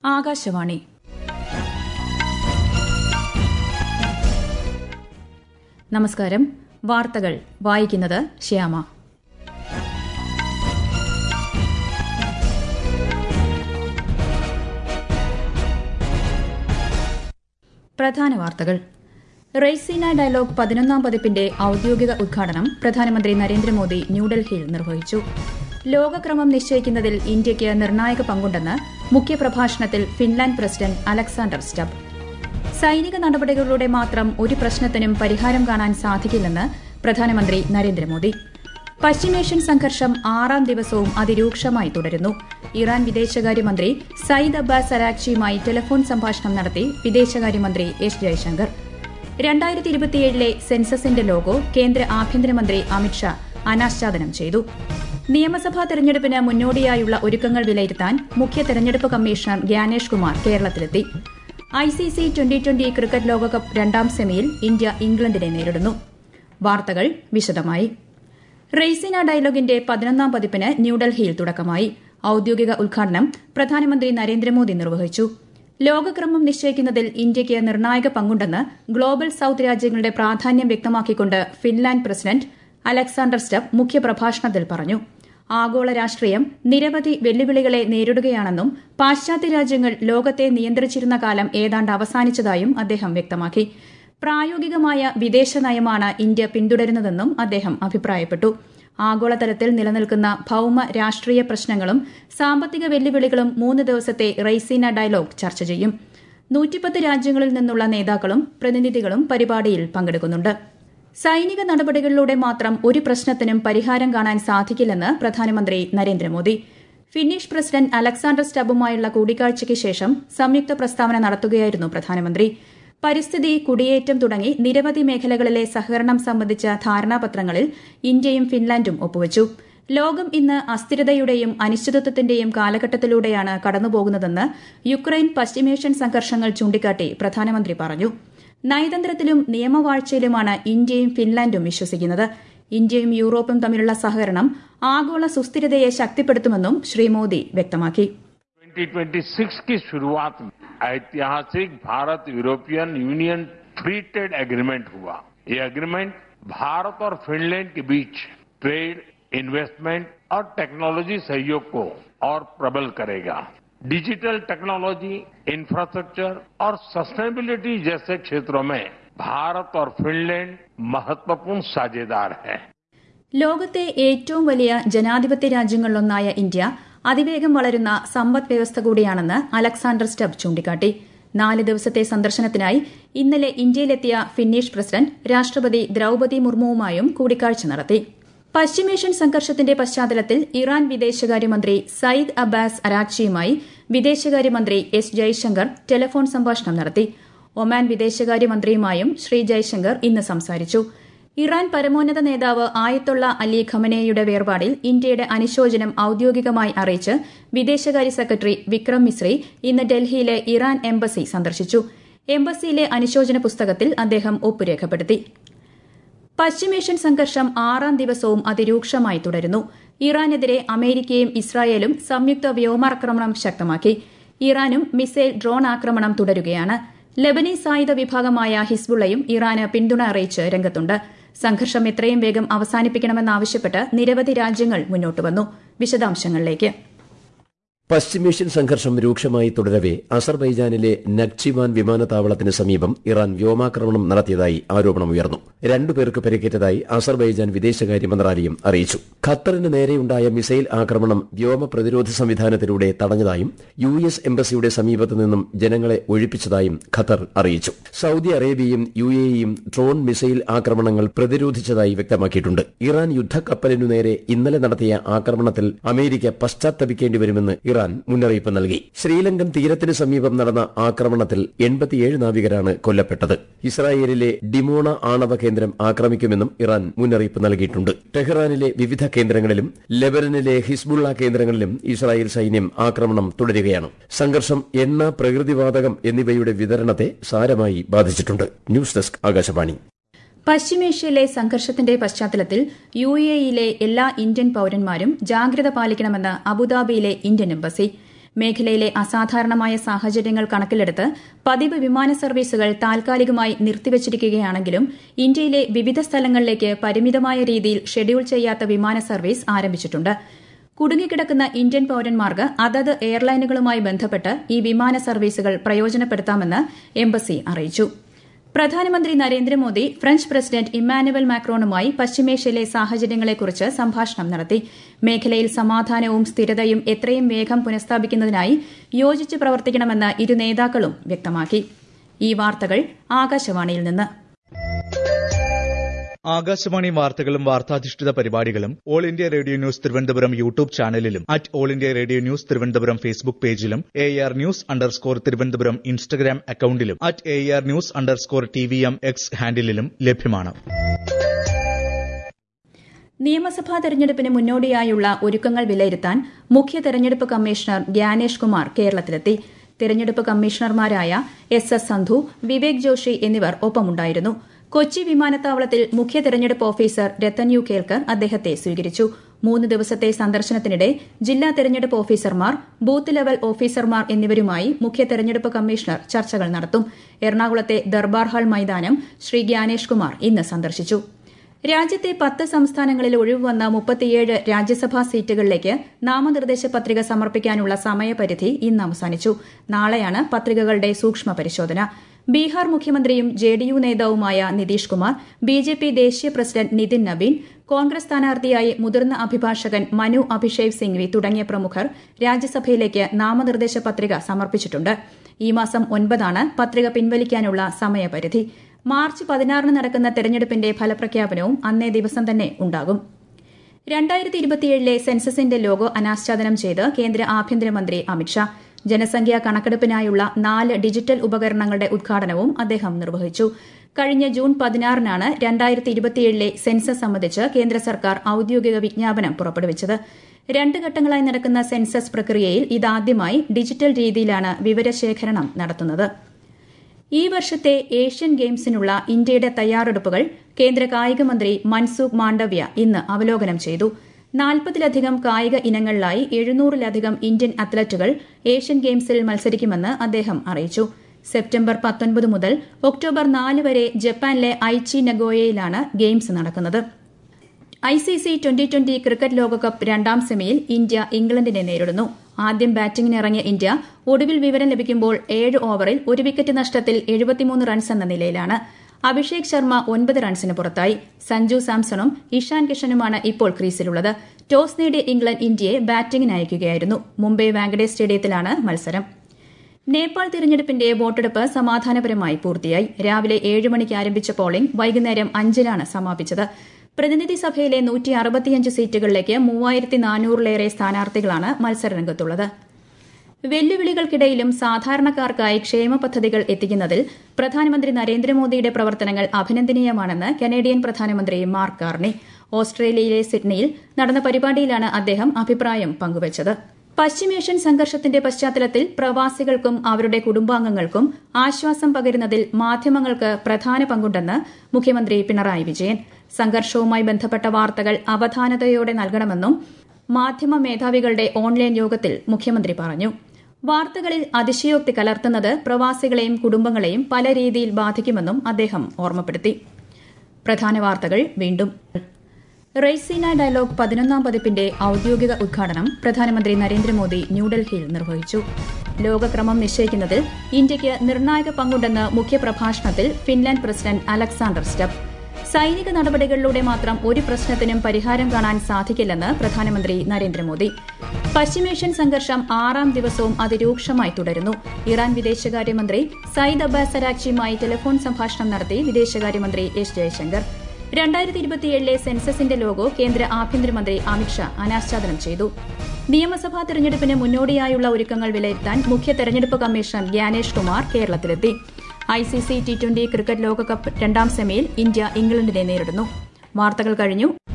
ആകാശവാണി നമസ്കാരം വാർത്തകൾ വായിക്കുന്നത് ശ്യാമ പ്രധാന വാർത്തകൾ റെയ്സീന ഡയലോഗ് പതിനൊന്നാം പതിപ്പിന്റെ ഔദ്യോഗിക ഉദ്ഘാടനം പ്രധാനമന്ത്രി നരേന്ദ്രമോദി ന്യൂഡൽഹിയിൽ നിർവഹിച്ചു ലോകക്രമം നിശ്ചയിക്കുന്നതിൽ ഇന്ത്യയ്ക്ക് നിർണായക പങ്കുണ്ടെന്ന് മുഖ്യപ്രഭാഷണത്തിൽ ഫിൻലാൻഡ് പ്രസിഡന്റ് അലക്സാണ്ടർ സ്റ്റബ് സൈനിക നടപടികളിലൂടെ മാത്രം ഒരു പ്രശ്നത്തിനും പരിഹാരം കാണാൻ സാധിക്കില്ലെന്ന് പ്രധാനമന്ത്രി നരേന്ദ്രമോദി പശ്ചിമേഷ്യൻ സംഘർഷം ആറാം ദിവസവും അതിരൂക്ഷമായി തുടരുന്നു ഇറാൻ വിദേശകാര്യമന്ത്രി സയ്യിദ് അബ്ബാസ് അരാക്ചിയുമായി ടെലിഫോൺ സംഭാഷണം നടത്തി വിദേശകാര്യമന്ത്രി എസ് ജയശങ്കർ രണ്ടായിരത്തി ഇരുപത്തിയേഴിലെ സെൻസസിന്റെ ലോഗോ കേന്ദ്ര ആഭ്യന്തരമന്ത്രി അമിത്ഷാ അനാച്ഛാദനം ചെയ്തു നിയമസഭാ തെരഞ്ഞെടുപ്പിന് മുന്നോടിയായുള്ള ഒരുക്കങ്ങൾ വിലയിരുത്താൻ മുഖ്യ തെരഞ്ഞെടുപ്പ് കമ്മീഷണർ ഗ്യാനേഷ് കുമാർ കേരളത്തിലെത്തി ഐസിസി ട്വന്റി ട്വന്റി ക്രിക്കറ്റ് ലോകകപ്പ് രണ്ടാം സെമിയിൽ ഇന്ത്യ ഇംഗ്ലണ്ടിനെ നേരിടുന്നു വാർത്തകൾ വിശദമായി റെയ്സിന ഡയലോഗിന്റെ പതിനൊന്നാം പതിപ്പിന് ന്യൂഡൽഹിയിൽ തുടക്കമായി ഔദ്യോഗിക ഉദ്ഘാടനം പ്രധാനമന്ത്രി നരേന്ദ്രമോദി നിർവഹിച്ചു ലോകക്രമം നിശ്ചയിക്കുന്നതിൽ ഇന്ത്യയ്ക്ക് നിർണായക പങ്കുണ്ടെന്ന് ഗ്ലോബൽ സൌത്ത് രാജ്യങ്ങളുടെ പ്രാധാന്യം വ്യക്തമാക്കിക്കൊണ്ട് ഫിൻലാൻഡ് പ്രസിഡന്റ് അലക്സാണ്ടർ സ്റ്റബ് മുഖ്യപ്രഭാഷണത്തിൽ പറഞ്ഞു ആഗോള രാഷ്ട്രീയം നിരവധി വെല്ലുവിളികളെ നേരിടുകയാണെന്നും പാശ്ചാത്യ രാജ്യങ്ങൾ ലോകത്തെ നിയന്ത്രിച്ചിരുന്ന കാലം ഏതാണ്ട് അവസാനിച്ചതായും അദ്ദേഹം വ്യക്തമാക്കി പ്രായോഗികമായ വിദേശ നയമാണ് ഇന്ത്യ പിന്തുടരുന്നതെന്നും അദ്ദേഹം അഭിപ്രായപ്പെട്ടു ആഗോളതലത്തിൽ നിലനിൽക്കുന്ന ഭൌമ രാഷ്ട്രീയ പ്രശ്നങ്ങളും സാമ്പത്തിക വെല്ലുവിളികളും മൂന്ന് ദിവസത്തെ റെയ്സീന ഡയലോഗ് ചർച്ച ചെയ്യും നൂറ്റിപ്പത്ത് രാജ്യങ്ങളിൽ നിന്നുള്ള നേതാക്കളും പ്രതിനിധികളും പരിപാടിയിൽ പങ്കെടുക്കുന്നുണ്ട് സൈനിക നടപടികളിലൂടെ മാത്രം ഒരു പ്രശ്നത്തിനും പരിഹാരം കാണാൻ സാധിക്കില്ലെന്ന് പ്രധാനമന്ത്രി നരേന്ദ്രമോദി ഫിന്നിഷ് പ്രസിഡന്റ് അലക്സാണ്ടർ സ്റ്റബുമായുള്ള കൂടിക്കാഴ്ചയ്ക്ക് ശേഷം സംയുക്ത പ്രസ്താവന നടത്തുകയായിരുന്നു പ്രധാനമന്ത്രി പരിസ്ഥിതി കുടിയേറ്റം തുടങ്ങി നിരവധി മേഖലകളിലെ സഹകരണം സംബന്ധിച്ച ധാരണാപത്രങ്ങളിൽ ഇന്ത്യയും ഫിൻലാൻഡും ഒപ്പുവച്ചു ലോകം ഇന്ന് അസ്ഥിരതയുടെയും അനിശ്ചിതത്വത്തിന്റെയും കാലഘട്ടത്തിലൂടെയാണ് കടന്നുപോകുന്നതെന്ന് യുക്രൈൻ പശ്ചിമേഷ്യൻ സംഘർഷങ്ങൾ ചൂണ്ടിക്കാട്ടി പ്രധാനമന്ത്രി പറഞ്ഞു നയതന്ത്രത്തിലും നിയമവാഴ്ചയിലുമാണ് ഇന്ത്യയും ഫിൻലാൻഡും വിശ്വസിക്കുന്നത് ഇന്ത്യയും യൂറോപ്പും തമ്മിലുള്ള സഹകരണം ആഗോള സുസ്ഥിരതയെ ശക്തിപ്പെടുത്തുമെന്നും ശ്രീ മോദി വ്യക്തമാക്കി 2026 की शुरुआत में ऐतिहासिक Bharat European Union free trade agreement हुआ ये एग्रीमेंट भारत और फिनलैंड के बीच ट्रेड इन्वेस्टमेंट और टेक्नोलॉजी सहयोग को और प्रबल करेगा डिजिटल टेक्नोलॉजी इंफ्रास्ट्रक्चर और सस्टेनेबिलिटी जैसे क्षेत्रों में भारत और फिनलैंड महत्वपूर्ण साझेदार हैं ലോകത്തെ ഏറ്റവും വലിയ ജനാധിപത്യ രാജ്യങ്ങളിലൊന്നായ ഇന്ത്യ അതിവേഗം വളരുന്ന സമ്പദ് വ്യവസ്ഥ കൂടിയാണെന്ന് അലക്സാണ്ടർ സ്റ്റബ് ചൂണ്ടിക്കാട്ടി നാല് ദിവസത്തെ സന്ദർശനത്തിനായി ഇന്നലെ ഇന്ത്യയിലെത്തിയ ഫിന്നീഷ് പ്രസിഡന്റ് രാഷ്ട്രപതി ദ്രൌപതി മുർമുവുമായും കൂടിക്കാഴ്ച നടത്തി പശ്ചിമേഷ്യൻ സംഘർഷത്തിന്റെ പശ്ചാത്തലത്തിൽ ഇറാൻ വിദേശകാര്യമന്ത്രി സയ്യിദ് അബ്ബാസ് അരാക്ചിയുമായി വിദേശകാര്യമന്ത്രി എസ് ജയശങ്കർ ടെലിഫോൺ സംഭാഷണം നടത്തി ഒമാൻ വിദേശകാര്യമന്ത്രിയുമായും ശ്രീ ജയശങ്കർ ഇന്ന് സംസാരിച്ചു ഇറാൻ പരമോന്നത നേതാവ് ആയത്തുള്ള അലി ഖമനേയുടെ വേർപാടിൽ ഇന്ത്യയുടെ അനുശോചനം ഔദ്യോഗികമായി അറിയിച്ച് വിദേശകാര്യ സെക്രട്ടറി വിക്രം മിശ്രി ഇന്ന് ഡൽഹിയിലെ ഇറാൻ എംബസി സന്ദർശിച്ചു എംബസിയിലെ അനുശോചന പുസ്തകത്തിൽ അദ്ദേഹം ഒപ്പുരേഖപ്പെടുത്തി പശ്ചിമേഷ്യൻ സംഘർഷം ആറാം ദിവസവും അതിരൂക്ഷമായി തുടരുന്നു ഇറാനെതിരെ അമേരിക്കയും ഇസ്രായേലും സംയുക്ത വ്യോമാക്രമണം ശക്തമാക്കി ഇറാനും മിസൈൽ ഡ്രോൺ ആക്രമണം തുടരുകയാണ് ലബനീസ് സായുധ വിഭാഗമായ ഹിസ്ബുള്ളയും ഇറാന് പിന്തുണ അറിയിച്ച് രംഗത്തുണ്ട് സംഘർഷം എത്രയും വേഗം അവസാനിപ്പിക്കണമെന്നാവശ്യപ്പെട്ട് നിരവധി രാജ്യങ്ങൾ മുന്നോട്ട് വന്നു വിശദാംശങ്ങളിലേക്ക് പശ്ചിമേഷ്യൻ സംഘർഷം രൂക്ഷമായി തുടരവെ അസർബൈജാനിലെ നക്ചിവാൻ വിമാനത്താവളത്തിന് സമീപം ഇറാൻ വ്യോമാക്രമണം നടത്തിയതായി ആരോപണമുയർന്നു രണ്ടുപേർക്ക് പരിക്കേറ്റതായി അസർബൈജാൻ വിദേശകാര്യ മന്ത്രാലയം അറിയിച്ചു ഖത്തറിന് നേരെയുണ്ടായ മിസൈൽ ആക്രമണം വ്യോമ പ്രതിരോധ സംവിധാനത്തിലൂടെ തടഞ്ഞതായും യു എസ് എംബസിയുടെ സമീപത്തു നിന്നും ജനങ്ങളെ ഒഴിപ്പിച്ചതായും ഖത്തർ അറിയിച്ചു സൌദി അറേബ്യയും യു എയും ഡ്രോൺ മിസൈൽ ആക്രമണങ്ങൾ പ്രതിരോധിച്ചതായി വ്യക്തമാക്കിയിട്ടുണ്ട് ഇറാൻ യുദ്ധക്കപ്പലിനു നേരെ ഇന്നലെ നടത്തിയ ആക്രമണത്തിൽ അമേരിക്ക പശ്ചാത്തപിക്കേണ്ടി വരുമെന്ന് ഇറാൻ മുന്നറിയിപ്പ് നൽകി ശ്രീലങ്കൻ തീരത്തിന് സമീപം നടന്ന ആക്രമണത്തിൽ എൺപത്തിയേഴ് നാവികരാണ് കൊല്ലപ്പെട്ടത് ഇസ്രായേലിലെ ഡിമോണ ആണവ കേന്ദ്രം ആക്രമിക്കുമെന്നും ഇറാൻ മുന്നറിയിപ്പ് നൽകിയിട്ടുണ്ട് ടെഹ്റാനിലെ വിവിധ കേന്ദ്രങ്ങളിലും ലെബനനിലെ ഹിസ്ബുള്ള കേന്ദ്രങ്ങളിലും ഇസ്രായേൽ സൈന്യം ആക്രമണം തുടരുകയാണ് സംഘർഷം എണ്ണ പ്രകൃതിവാതകം എന്നിവയുടെ വിതരണത്തെ സാരമായി ബാധിച്ചിട്ടുണ്ട് ന്യൂസ് ഡെസ്ക് ആകാശവാണി പശ്ചിമേഷ്യയിലെ സംഘർഷത്തിന്റെ പശ്ചാത്തലത്തിൽ യു എ ഇയിലെ എല്ലാ ഇന്ത്യൻ പൌരന്മാരും ജാഗ്രത പാലിക്കണമെന്ന് അബുദാബിയിലെ ഇന്ത്യൻ എംബസി മേഖലയിലെ അസാധാരണമായ സാഹചര്യങ്ങൾ കണക്കിലെടുത്ത് പതിവ് വിമാന സർവീസുകൾ താൽക്കാലികമായി നിർത്തിവച്ചിരിക്കുകയാണെങ്കിലും ഇന്ത്യയിലെ വിവിധ സ്ഥലങ്ങളിലേക്ക് പരിമിതമായ രീതിയിൽ ഷെഡ്യൂൾ ചെയ്യാത്ത വിമാന സർവീസ് ആരംഭിച്ചിട്ടുണ്ട് കുടുങ്ങിക്കിടക്കുന്ന ഇന്ത്യൻ പൌരന്മാർക്ക് അതത് എയർലൈനുകളുമായി ബന്ധപ്പെട്ട് ഈ വിമാന സർവീസുകൾ പ്രയോജനപ്പെടുത്താമെന്ന് എംബസി അറിയിച്ചു പ്രധാനമന്ത്രി നരേന്ദ്രമോദി ഫ്രഞ്ച് പ്രസിഡന്റ് ഇമ്മാനുവൽ മാക്രോണുമായി പശ്ചിമേഷ്യയിലെ സാഹചര്യങ്ങളെക്കുറിച്ച് സംഭാഷണം നടത്തി മേഖലയിൽ സമാധാനവും സ്ഥിരതയും എത്രയും വേഗം പുനഃസ്ഥാപിക്കുന്നതിനായി യോജിച്ച് പ്രവർത്തിക്കണമെന്ന് ഇരു നേതാക്കളും വ്യക്തമാക്കി ഈ വാർത്തകൾ ആകാശവാണിയിൽ നിന്ന് ആകാശവാണി വാർത്തകളും വാർത്താധിഷ്ഠിത പരിപാടികളും all India radio news Thiruvananthapuram YouTube ചാനലിലും at all India radio news Thiruvananthapuram Facebook പേജിലും A R news underscore Thiruvananthapuram Instagram അക്കൌണ്ടിലും at A R news underscore T V M X ഹാൻഡിലും ലഭ്യമാണ് നിയമസഭാ തെരഞ്ഞെടുപ്പിന് മുന്നോടിയായുള്ള ഒരുക്കങ്ങൾ വിലയിരുത്താൻ മുഖ്യ തെരഞ്ഞെടുപ്പ് കമ്മീഷണർ ഗ്യാനേഷ് കുമാർ കേരളത്തിലെത്തി തെരഞ്ഞെടുപ്പ് കമ്മീഷണർമാരായ എസ് എസ് സന്ധു വിവേക് ജോഷി എന്നിവർ ഒപ്പമുണ്ടായിരുന്നു കൊച്ചി വിമാനത്താവളത്തിൽ മുഖ്യ തെരഞ്ഞെടുപ്പ് ഓഫീസർ രത്തൻ യു കേൽക്കർ അദ്ദേഹത്തെ സ്വീകരിച്ചു മൂന്ന് ദിവസത്തെ സന്ദർശനത്തിനിടെ ജില്ലാ തെരഞ്ഞെടുപ്പ് ഓഫീസർമാർ ബൂത്ത് ലെവൽ ഓഫീസർമാർ എന്നിവരുമായി മുഖ്യ തെരഞ്ഞെടുപ്പ് കമ്മീഷണർ ചർച്ചകൾ നടത്തും എറണാകുളത്തെ ദർബാർ ഹാൾ മൈതാനം ശ്രീ ഗ്യാനേഷ് കുമാർ ഇന്ന് സന്ദർശിച്ചു രാജ്യത്തെ പത്ത് സംസ്ഥാനങ്ങളിൽ ഒഴിവ് വന്ന മുപ്പത്തിയേഴ് രാജ്യസഭാ സീറ്റുകളിലേക്ക് നാമനിർദ്ദേശ പത്രിക സമർപ്പിക്കാനുള്ള സമയപരിധി ഇന്ന് അവസാനിച്ചു നാളെയാണ് പത്രികകളുടെ സൂക്ഷ്മ പരിശോധന ബീഹാർ മുഖ്യമന്ത്രിയും ജെ ഡി യു നേതാവുമായ Nitish Kumar B J P ദേശീയ പ്രസിഡന്റ് നിതിൻ നവീൻ കോൺഗ്രസ് സ്ഥാനാർത്ഥിയായി മുതിർന്ന അഭിഭാഷകൻ മനു അഭിഷേക് സിംഗ്വി തുടങ്ങിയ പ്രമുഖർ രാജ്യസഭയിലേക്ക് നാമനിർദ്ദേശ പത്രിക സമർപ്പിച്ചിട്ടുണ്ട് ഈ മാസം ഒൻപതാണ് പത്രിക പിൻവലിക്കാനുള്ള സമയപരിധി മാർച്ച് പതിനാറിന് നടക്കുന്ന തെരഞ്ഞെടുപ്പിന്റെ ഫലപ്രഖ്യാപനവും അന്നേ ദിവസം തന്നെ ഉണ്ടാകും രണ്ടായിരത്തി ഇരുപത്തിയേഴിലെ സെൻസസിന്റെ ലോഗോ അനാച്ഛാദനം ചെയ്ത് കേന്ദ്ര ആഭ്യന്തരമന്ത്രി അമിത്ഷാ ജനസംഖ്യാ കണക്കെടുപ്പിനായുള്ള നാല് ഡിജിറ്റൽ ഉപകരണങ്ങളുടെ ഉദ്ഘാടനവും അദ്ദേഹം നിർവഹിച്ചു കഴിഞ്ഞ ജൂൺ പതിനാറിനാണ് രണ്ടായിരത്തി ഇരുപത്തിയേഴിലെ സെൻസസ് സംബന്ധിച്ച് കേന്ദ്ര സർക്കാർ ഔദ്യോഗിക വിജ്ഞാപനം പുറപ്പെടുവിച്ചത് രണ്ട് ഘട്ടങ്ങളായി നടക്കുന്ന സെൻസസ് പ്രക്രിയയിൽ ഇതാദ്യമായി ഡിജിറ്റൽ രീതിയിലാണ് വിവരശേഖരണം നടത്തുന്നത് ഈ വർഷത്തെ ഏഷ്യൻ ഗെയിംസിനുള്ള ഇന്ത്യയുടെ തയ്യാറെടുപ്പുകൾ കേന്ദ്ര കായിക മന്ത്രി മൻസൂഖ് മാണ്ഡവ്യ ഇന്ന് അവലോകനം ചെയ്തു നാൽപ്പതിലധികം കായിക ഇനങ്ങളിലായി എഴുന്നൂറിലധികം ഇന്ത്യൻ അത്ലറ്റുകൾ ഏഷ്യൻ ഗെയിംസിൽ മത്സരിക്കുമെന്ന് അദ്ദേഹം അറിയിച്ചു സെപ്റ്റംബർ പത്തൊൻപത് മുതൽ ഒക്ടോബർ നാല് വരെ ജപ്പാനിലെ ഐച്ചി നഗോയയിലാണ് ഗെയിംസ് നടക്കുന്നത് I C C twenty twenty cricket ലോകകപ്പ് രണ്ടാം സെമിയിൽ ഇന്ത്യ ഇംഗ്ലണ്ടിനെ നേരിടുന്നു ആദ്യം ബാറ്റിംഗിനിറങ്ങിയ ഇന്ത്യ ഒടുവിൽ വിവരം ലഭിക്കുമ്പോൾ ഏഴ് ഓവറിൽ ഒരു വിക്കറ്റ് നഷ്ടത്തിൽ എഴുപത്തിമൂന്ന് റൺസ് എന്ന നിലയിലാണ് അഭിഷേക് ശർമ്മ ഒൻപത് റൺസിന് പുറത്തായി സഞ്ജു സാംസണും ഇഷാൻ കിഷനുമാണ് ഇപ്പോൾ ക്രീസിലുള്ളത് ടോസ് നേടിയ ഇംഗ്ലണ്ട് ഇന്ത്യയെ ബാറ്റിംഗിന് അയക്കുകയായിരുന്നു മുംബൈ വാങ്കഡേ സ്റ്റേഡിയത്തിലാണ് മത്സരം നേപ്പാൾ തിരഞ്ഞെടുപ്പിന്റെ വോട്ടെടുപ്പ് സമാധാനപരമായി പൂർത്തിയായി രാവിലെ ഏഴ് മണിക്ക് ആരംഭിച്ച പോളിംഗ് വൈകുന്നേരം അഞ്ചിനാണ് സമാപിച്ചത് പ്രതിനിധി സഭയിലെ നൂറ്റി അറുപത്തിയഞ്ച് സീറ്റുകളിലേക്ക് മൂവായിരത്തി നാനൂറിലേറെ സ്ഥാനാർത്ഥികളാണ് മത്സരരംഗത്തുള്ളത് വെല്ലുവിളികൾക്കിടയിലും സാധാരണക്കാർക്കായി ക്ഷേമ പദ്ധതികൾ എത്തിക്കുന്നതിൽ പ്രധാനമന്ത്രി നരേന്ദ്രമോദിയുടെ പ്രവർത്തനങ്ങൾ അഭിനന്ദനീയമാണെന്ന് കനേഡിയൻ പ്രധാനമന്ത്രി മാർക്ക് കാർണി ഓസ്ട്രേലിയയിലെ സിഡ്നിയിൽ നടന്ന പരിപാടിയിലാണ് അദ്ദേഹം അഭിപ്രായം പങ്കുവച്ചത് പശ്ചിമേഷ്യൻ സംഘർഷത്തിന്റെ പശ്ചാത്തലത്തിൽ പ്രവാസികൾക്കും അവരുടെ കുടുംബാംഗങ്ങൾക്കും ആശ്വാസം പകരുന്നതിൽ മാധ്യമങ്ങൾക്ക് പ്രധാന പങ്കുണ്ടെന്ന് മുഖ്യമന്ത്രി പിണറായി വിജയൻ സംഘർഷവുമായി ബന്ധപ്പെട്ട വാർത്തകൾ അവധാനതയോടെ നൽകണമെന്നും മാധ്യമ മേധാവികളുടെ ഓൺലൈൻ യോഗത്തിൽ മുഖ്യമന്ത്രി പറഞ്ഞു വാർത്തകളിൽ അതിശയോക്തി കലർത്തുന്നത് പ്രവാസികളെയും കുടുംബങ്ങളെയും പല രീതിയിൽ ബാധിക്കുമെന്നും അദ്ദേഹം ഓർമ്മപ്പെടുത്തി പ്രധാന വാർത്തകൾ വീണ്ടും റെയ്സീന ഡയലോഗ് പതിനൊന്നാം പതിപ്പിന്റെ ഔദ്യോഗിക ഉദ്ഘാടനം പ്രധാനമന്ത്രി നരേന്ദ്രമോദി ന്യൂഡൽഹിയിൽ നിർവഹിച്ചു ലോകക്രമം നിശ്ചയിക്കുന്നതിൽ ഇന്ത്യയ്ക്ക് നിർണായക പങ്കുണ്ടെന്ന് മുഖ്യപ്രഭാഷണത്തിൽ ഫിൻലാൻഡ് പ്രസിഡന്റ് അലക്സാണ്ടർ സ്റ്റെപ്പ് സൈനിക നടപടികളിലൂടെ മാത്രം ഒരു പ്രശ്നത്തിനും പരിഹാരം കാണാൻ സാധിക്കില്ലെന്ന് പ്രധാനമന്ത്രി നരേന്ദ്രമോദി പശ്ചിമേഷ്യൻ സംഘർഷം ആറാം ദിവസവും അതിരൂക്ഷമായി തുടരുന്നു ഇറാൻ വിദേശകാര്യമന്ത്രി സയ്യിദ് അബ്ബാസ് അരാക്ചിയുമായി ടെലിഫോൺ സംഭാഷണം നടത്തി വിദേശകാര്യമന്ത്രി എസ് ജയശങ്കർ രണ്ടായിരത്തി ഇരുപത്തിയേഴിലെ സെൻസസിന്റെ ലോഗോ കേന്ദ്ര ആഭ്യന്തരമന്ത്രി അമിത്ഷാ അനാച്ഛാദനം ചെയ്തു നിയമസഭാ തെരഞ്ഞെടുപ്പിന് മുന്നോടിയായുള്ള ഒരുക്കങ്ങൾ വിലയിരുത്താൻ മുഖ്യ തെരഞ്ഞെടുപ്പ് കമ്മീഷണർ ഗ്യാനേഷ് കുമാർ കേരളത്തിലെത്തി I C C T twenty cricket ലോകകപ്പ് രണ്ടാം സെമിയിൽ ഇന്ത്യ ഇംഗ്ലണ്ടിനെ നേരിടുന്നു വാർത്തകൾ കഴിഞ്ഞു